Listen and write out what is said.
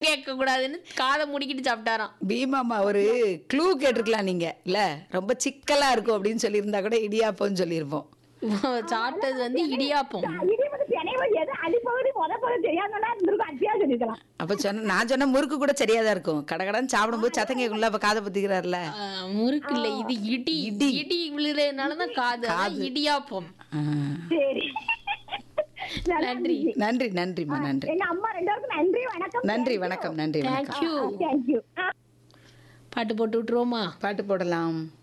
கேட்க கூடாதுன்னு காதை முடிக்கிட்டு சாப்பிட்டாராம் பீமாமா ஒரு க்ளூ கேட்டிருக்கலாம் நீங்க இல்ல ரொம்ப சிக்கலா இருக்கும் அப்படின்னு சொல்லியிருந்தா கூட இடியாப்பம்னு சொல்லியிருப்போம் சாப்பிட்டது வந்து இடியாப்பம் இடி வந்து தினைவது எது அடிப்பகுதி முத பகுதி தெரியாதுன்னா இருந்திருக்கும் அத்தியா சொல்லிருக்கலாம் அப்ப சொன்ன நான் சொன்ன முறுக்கு கூட சரியா தான் இருக்கும் கடகடன்னு சாப்பிடும்போது சத்தம் கேட்கும்ல அப்ப காதை பத்திக்கிறாருல ஆஹ், முறுக்கு இல்ல இது இடி இடி. இடி விழுறதுனாலதான் காது அதான் இடியாப்பம் ஆ. சரி நல்லா நன்றி. இருந்துச்சு. நன்றி நன்றிம்மா நன்றி எங்க அம்மா ரெண்டு பேருக்கும் நன்றி வணக்கம் நன்றி வணக்கம் நன்றி வணக்கம் தேங்க்யூ தேங்க்யூ பாட்டு போட்டு விட்டுருவோமா பாட்டு போடலாம்